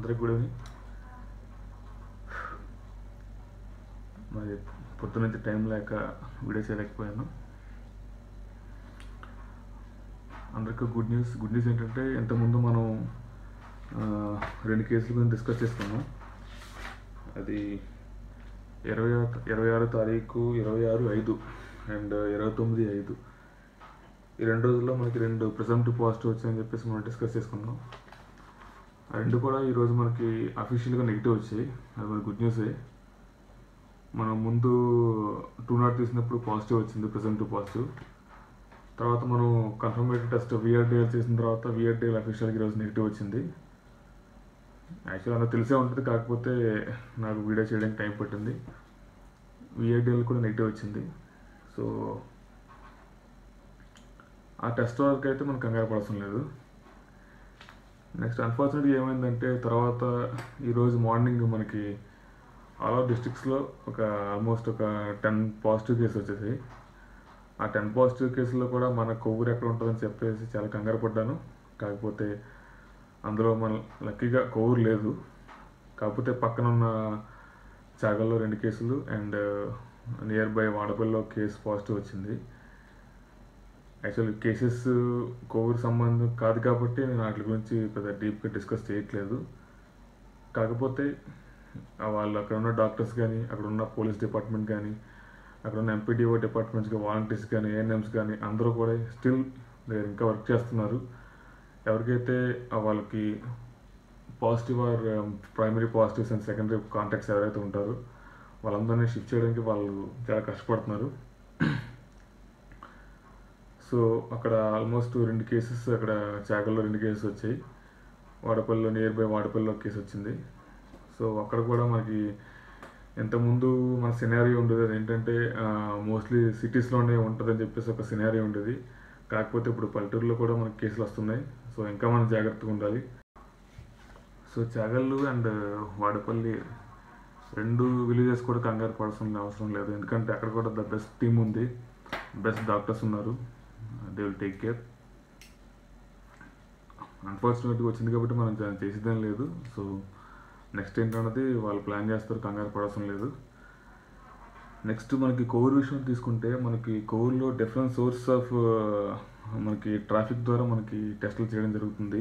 అందరికి కూడా మరి పొద్దునుంచి టైం లేక వీడియో చేయలేకపోయాను అందరికీ గుడ్ న్యూస్ గుడ్ న్యూస్ ఏంటంటే ఇంతకుముందు మనం ఆ, రెండు కేసుల గురించి డిస్కస్ చేసుకున్నాం అది ఇరవై ఆరు ఇరవై ఆరో తారీఖు ఇరవై ఆరు ఐదు అండ్ ఇరవై తొమ్మిది ఐదు ఈ రెండు రోజుల్లో మనకి రెండు ప్రిజంప్టివ్ పాజిటివ్ వచ్చాయని చెప్పేసి మనం డిస్కస్ చేసుకున్నాం ఆ రెండు కూడా ఈరోజు మనకి అఫీషియల్గా నెగిటివ్ వచ్చాయి అది మన గుడ్ న్యూసే మనం ముందు టూ నాట్ తీసినప్పుడు పాజిటివ్ వచ్చింది ప్రిజంప్టివ్ పాజిటివ్ తర్వాత మనం కన్ఫర్మేటరీ టెస్ట్ విఆర్డిఎల్ చేసిన తర్వాత విఆర్డిఎల్ అఫీషియల్గా ఈరోజు నెగిటివ్ వచ్చింది యాక్చువల్ నాకు తెలిసే ఉంటుంది కాకపోతే నాకు వీడియో చేయడానికి టైం పట్టింది విఐడిఎల్ కూడా నెగిటివ్ వచ్చింది సో ఆ టెస్ట్ వరకు అయితే మనకు కంగారు పడవసరం లేదు నెక్స్ట్ అన్ఫార్చునేట్గా ఏమైందంటే తర్వాత ఈరోజు మార్నింగ్ మనకి ఆల్ ఓవర్ డిస్ట్రిక్ట్స్లో ఒక ఆల్మోస్ట్ ఒక టెన్ పాజిటివ్ కేసు వచ్చేసాయి ఆ టెన్ పాజిటివ్ కేసుల్లో కూడా మన కొవ్వురు ఎక్కడ ఉంటుందని చెప్పేసి చాలా కంగారు పడ్డాను కాకపోతే అందులో మన లక్కీగా కొవ్వూరు లేదు కాకపోతే పక్కన ఉన్న చాగల్లో రెండు కేసులు అండ్ నియర్ బై వాడపల్లిలో కేసు పాజిటివ్ వచ్చింది యాక్చువల్లీ కేసెస్ కోవిడ్ సంబంధం కాదు కాబట్టి నేను వాటి గురించి పెద్ద డీప్గా డిస్కస్ చేయట్లేదు కాకపోతే ఆ వాళ్ళు అక్కడ ఉన్న డాక్టర్స్ కానీ అక్కడ ఉన్న పోలీస్ డిపార్ట్మెంట్ కానీ అక్కడ ఉన్న ఎంపీడీఓ డిపార్ట్మెంట్స్ వాలంటీర్స్ కానీ ఏఎన్ఎంస్ కానీ అందరూ కూడా స్టిల్ ఇంకా వర్క్ చేస్తున్నారు ఎవరికైతే ఆ వాళ్ళకి positive or primary positives and secondary contacts ఎవరైతే ఉంటారో వాళ్ళందరినీ షిఫ్ట్ చేయడానికి వాళ్ళు చాలా కష్టపడుతున్నారు సో అక్కడ ఆల్మోస్ట్ రెండు కేసెస్ అక్కడ చాగల్లో రెండు కేసెస్ వచ్చాయి వాడపల్లిలో నియర్ బై వాడపల్లిలో కేసు వచ్చింది సో అక్కడ కూడా మనకి ఇంతకుముందు మన సినారియో ఉండేది అది ఏంటంటే మోస్ట్లీ సిటీస్లోనే ఉంటుందని చెప్పేసి ఒక సినారియో ఉండేది కాకపోతే ఇప్పుడు పల్లెటూరులో కూడా మనకి కేసులు వస్తున్నాయి సో ఇంకా మనం జాగ్రత్తగా ఉండాలి సో చాగళ్ళు అండ్ వాడపల్లి రెండు విలేజెస్ కూడా కంగారు పడాల్సిన అవసరం లేదు ఎందుకంటే అక్కడ కూడా ద బెస్ట్ టీమ్ ఉంది బెస్ట్ డాక్టర్స్ ఉన్నారు దే విల్ టేక్ కేర్ అన్ఫార్చునేట్గా వచ్చింది కాబట్టి మనం దాన్ని చేసేదేం లేదు సో నెక్స్ట్ ఏంటన్నది వాళ్ళు ప్లాన్ చేస్తారు కంగారు పడాల్సిన లేదు నెక్స్ట్ మనకి కోవిడ్ విషయం తీసుకుంటే మనకి కోవిడ్లో డిఫరెంట్ సోర్స్ ఆఫ్ మనకి ట్రాఫిక్ ద్వారా మనకి టెస్టులు చేయడం జరుగుతుంది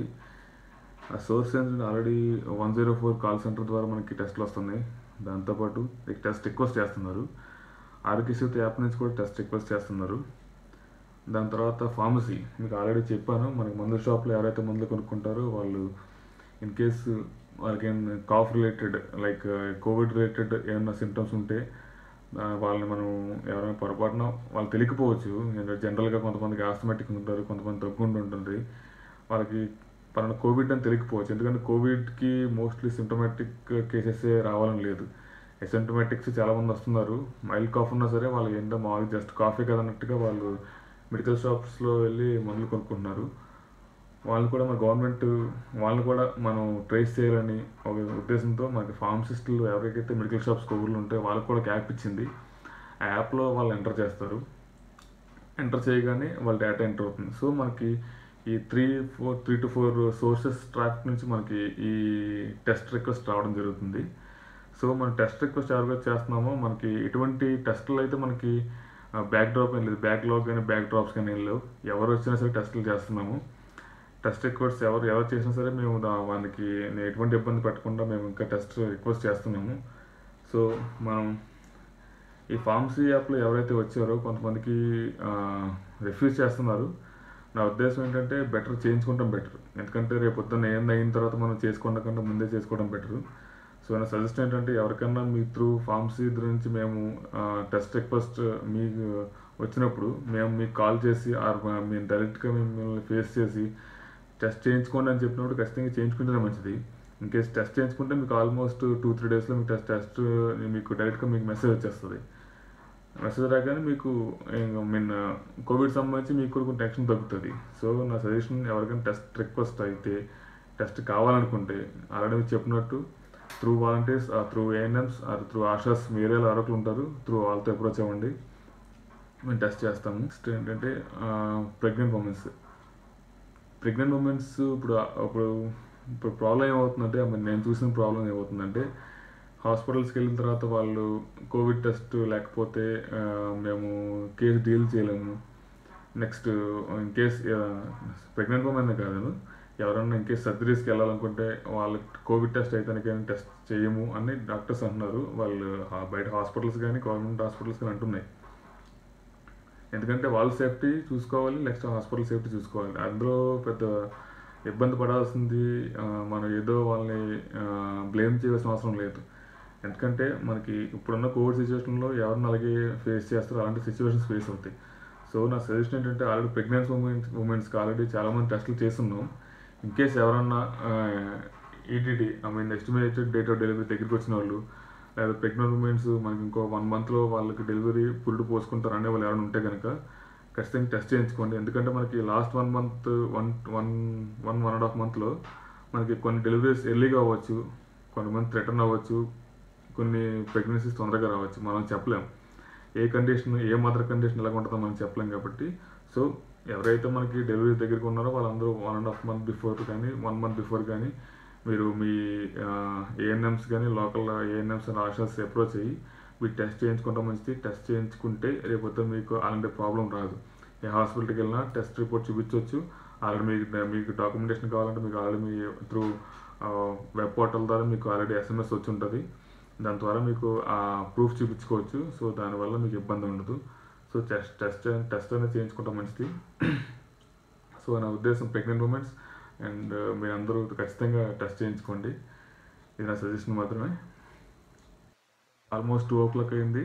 ఆ సోర్స్ ఏంటంటే already one zero four call center ద్వారా మనకి టెస్టులు వస్తున్నాయి దాంతోపాటు టెస్ట్ రిక్వెస్ట్ చేస్తున్నారు ఆరోగ్యశ్రీ యాప్ నుంచి కూడా టెస్ట్ రిక్వెస్ట్ చేస్తున్నారు దాని తర్వాత ఫార్మసీ మీకు ఆల్రెడీ చెప్పాను మనకి మందుల షాప్లో ఎవరైతే మందులు కొనుక్కుంటారో వాళ్ళు ఇన్ కేసు వాళ్ళకి cough related like Covid related ఏమైనా సిమ్టమ్స్ ఉంటే ఆ, వాళ్ళని మనం ఎవరైనా పొరపాటున వాళ్ళు తెలియకపోవచ్చు ఎందుకంటే జనరల్గా కొంతమందికి ఆస్థమెటిక్ ఉంటారు కొంతమంది దగ్గుండి ఉంటుంది వాళ్ళకి పలానా కోవిడ్ అని తెలియకపోవచ్చు ఎందుకంటే కోవిడ్కి మోస్ట్లీ సిమ్టమాటిక్ కేసెస్ రావాలని లేదు ఎసింటమాటిక్స్ చాలామంది వస్తున్నారు మైల్డ్ కాఫ్ ఉన్నా సరే వాళ్ళకి ఏంటో మామూలుగా జస్ట్ కాఫీ కదా అన్నట్టుగా వాళ్ళు మెడికల్ షాప్స్లో వెళ్ళి మందులు కొనుక్కుంటున్నారు వాళ్ళు కూడా మన గవర్నమెంట్ వాళ్ళని కూడా మనం ట్రేస్ చేయాలని ఒక ఉద్దేశంతో మనకి ఫార్మసిస్టులు ఎవరికైతే మెడికల్ షాప్స్ కొవ్వులు ఉంటే వాళ్ళకి కూడా ఒక యాప్ ఇచ్చింది ఆ యాప్లో వాళ్ళు ఎంటర్ చేస్తారు ఎంటర్ చేయగానే వాళ్ళ డేటా ఎంటర్ అవుతుంది సో మనకి ఈ three four three two four sources track నుంచి మనకి ఈ టెస్ట్ రిక్వెస్ట్ రావడం జరుగుతుంది సో మనం టెస్ట్ రిక్వెస్ట్ ఎవరికైతే చేస్తున్నామో మనకి ఎటువంటి టెస్టులు అయితే మనకి బ్యాక్ డ్రాప్ ఏం లేదు బ్యాక్ లాగ్ కానీ బ్యాక్ డ్రాప్స్ కానీ ఏం లేవు ఎవరు వచ్చినా సరే టెస్టులు చేస్తున్నాము టెస్ట్ రిక్వెస్ట్ ఎవరు ఎవరు చేసినా సరే మేము దా- వానికి ఎటువంటి ఇబ్బంది పెట్టకుండా మేము ఇంకా టెస్ట్ రిక్వెస్ట్ చేస్తున్నాము సో మనం ఈ ఫార్మసీ యాప్లో ఎవరైతే వచ్చారో కొంతమందికి రిఫ్యూజ్ చేస్తున్నారు నా ఉద్దేశం ఏంటంటే బెటర్ చేయించుకుంటాం బెటర్ ఎందుకంటే రేపు పొద్దున్న ఏంది అయిన తర్వాత మనం చేసుకోకుండా ముందే చేసుకోవడం బెటర్ సో నా సజెషన్ ఏంటంటే ఎవరికన్నా మీ త్రూ ఫార్మసీ గురించి మేము టెస్ట్ రిక్వెస్ట్ మీకు వచ్చినప్పుడు మేము మీకు కాల్ చేసి ఆర్ మేము డైరెక్ట్గా మిమ్మల్ని ఫేస్ చేసి టెస్ట్ చేయించుకోండి అని చెప్పినప్పుడు ఖచ్చితంగా చేయించుకుంటేనే మంచిది ఇన్ కేస్ టెస్ట్ చేయించుకుంటే మీకు ఆల్మోస్ట్ టూ త్రీ డేస్లో మీకు టెస్ట్ టెస్ట్ మీకు డైరెక్ట్గా మీకు మెసేజ్ వచ్చేస్తుంది మెసేజ్ రాగానే మీకు మీన్ కోవిడ్ సంబంధించి మీకు కూడా కొంచెం టెన్షన్ తగ్గుతుంది సో నా సజెషన్ ఎవరికైనా టెస్ట్ రిక్వెస్ట్ అయితే టెస్ట్ కావాలనుకుంటే ఆల్రెడీ మీకు చెప్పినట్టు through volunteers through ANMs or through ASHAs మీరే ఆరోగ్యులు ఉంటారు త్రూ వాళ్ళతో అప్రోచ్ అవ్వండి మేము టెస్ట్ చేస్తాము నెక్స్ట్ ఏంటంటే ప్రెగ్నెంట్ ఉమెన్స్ ప్రెగ్నెంట్ ఉమెన్స్ ఇప్పుడు ఇప్పుడు ఇప్పుడు ప్రాబ్లం ఏమవుతుందంటే I mean, నేను చూసిన ప్రాబ్లం ఏమవుతుందంటే హాస్పిటల్స్కి వెళ్ళిన తర్వాత వాళ్ళు కోవిడ్ టెస్ట్ లేకపోతే ఆ, మేము కేసు డీల్ చేయలేము next in case pregnant women కాదు ఎవరన్నా ఇన్ కేస్ సర్జరీస్కి వెళ్ళాలనుకుంటే వాళ్ళకి కోవిడ్ టెస్ట్ అయితే కానీ టెస్ట్ చేయము అని డాక్టర్స్ అంటున్నారు వాళ్ళు ఆ బయట హాస్పిటల్స్ కానీ గవర్నమెంట్ హాస్పిటల్స్ కానీ అంటున్నాయి ఎందుకంటే వాళ్ళ సేఫ్టీ చూసుకోవాలి నెక్స్ట్ హాస్పిటల్ సేఫ్టీ చూసుకోవాలి అందులో పెద్ద ఇబ్బంది పడాల్సింది ఆ, మనం ఏదో వాళ్ళని బ్లేమ్ చేయాల్సిన అవసరం లేదు ఎందుకంటే మనకి ఇప్పుడున్న కోవిడ్ సిచ్యువేషన్లో ఎవరిని అలాగే ఫేస్ చేస్తారో అలాంటి సిచ్యువేషన్స్ ఫేస్ అవుతాయి సో నా సజెషన్ ఏంటంటే ఆల్రెడీ ప్రెగ్నెన్సీ ఉమెన్స్ ఉమెన్స్కి ఆల్రెడీ చాలామంది టెస్టులు చేస్తున్నాం ఇన్ కేస్ ఎవరన్నా ETD I mean estimated date of delivery దగ్గరికి వచ్చిన వాళ్ళు లేదా ప్రెగ్నెంట్ ఉమెన్స్ మనకి ఇంకో వన్ మంత్లో వాళ్ళకి డెలివరీ పురుడు పోసుకుంటారు అనే వాళ్ళు ఎవరైనా ఉంటే కనుక ఖచ్చితంగా టెస్ట్ చేయించుకోండి ఎందుకంటే మనకి last one month one one one one and half మంత్లో మనకి కొన్ని డెలివరీస్ ఎర్లీగా అవ్వచ్చు కొంతమంది థ్రెటన్ అవ్వచ్చు కొన్ని ప్రెగ్నెన్సీస్ తొందరగా రావచ్చు మనం చెప్పలేం ఏ కండిషన్ ఏ మదర్ కండిషన్ ఎలా ఉంటుందో మనం చెప్పలేం కాబట్టి సో ఎవరైతే మనకి డెలివరీ దగ్గరికి ఉన్నారో వాళ్ళందరూ one and half month before కానీ వన్ మంత్ బిఫోర్ కానీ మీరు మీ ఏఎన్ఎంస్ కానీ local ANMs and ASHAs approach అయ్యి మీరు టెస్ట్ చేయించుకుంటే మంచిది టెస్ట్ చేయించుకుంటే రేపొద్దు మీకు అలాంటి ప్రాబ్లం రాదు ఏ హాస్పిటల్కి వెళ్ళినా టెస్ట్ రిపోర్ట్ చూపించవచ్చు ఆల్రెడీ మీకు మీకు డాక్యుమెంటేషన్ కావాలంటే మీకు ఆల్రెడీ మీ త్రూ వెబ్ పోర్టల్ ద్వారా మీకు ఆల్రెడీ ఎస్ఎంఎస్ వచ్చి ఉంటుంది దాని ద్వారా మీకు ఆ ప్రూఫ్ చూపించుకోవచ్చు సో దానివల్ల మీకు ఇబ్బంది ఉండదు సో టెస్ట్ టెస్ట్ టెస్ట్ అనేది చేయించుకుంటాం మంచిది సో నా ఉద్దేశం ప్రెగ్నెంట్ ఉమెన్స్ అండ్ మీరందరూ ఖచ్చితంగా టెస్ట్ చేయించుకోండి ఇది నా సజెషన్ మాత్రమే ఆల్మోస్ట్ టూ ఓ క్లాక్ అయింది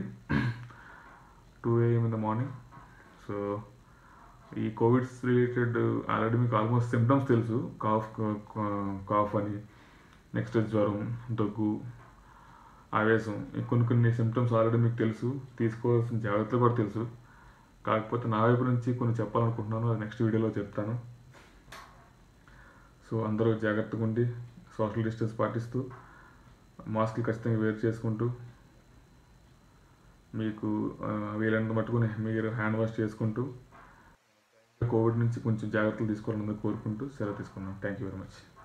two AM in the morning so ఈ కోవిడ్స్ రిలేటెడ్ ఆల్రెడీ మీకు ఆల్మోస్ట్ సిమ్టమ్స్ తెలుసు కాఫ్ కాఫ్ అని నెక్స్ట్ జ్వరం దగ్గు ఆవేశం ఈ కొన్ని కొన్ని సిమ్టమ్స్ ఆల్రెడీ మీకు తెలుసు తీసుకోవాల్సిన జాగ్రత్తలు కూడా తెలుసు కాకపోతే నా వైపు నుంచి కొన్ని చెప్పాలనుకుంటున్నాను అది నెక్స్ట్ వీడియోలో చెప్తాను సో అందరూ జాగ్రత్తగా ఉండి సోషల్ డిస్టెన్స్ పాటిస్తూ మాస్క్లు ఖచ్చితంగా వేర్ చేసుకుంటూ మీకు ఆ, వీలైనంత మట్టుకుని మీరు హ్యాండ్ వాష్ చేసుకుంటూ కోవిడ్ నుంచి కొంచెం జాగ్రత్తలు తీసుకోవాలని కోరుకుంటూ సెలవు తీసుకున్నాను థ్యాంక్ యూ వెరీ మచ్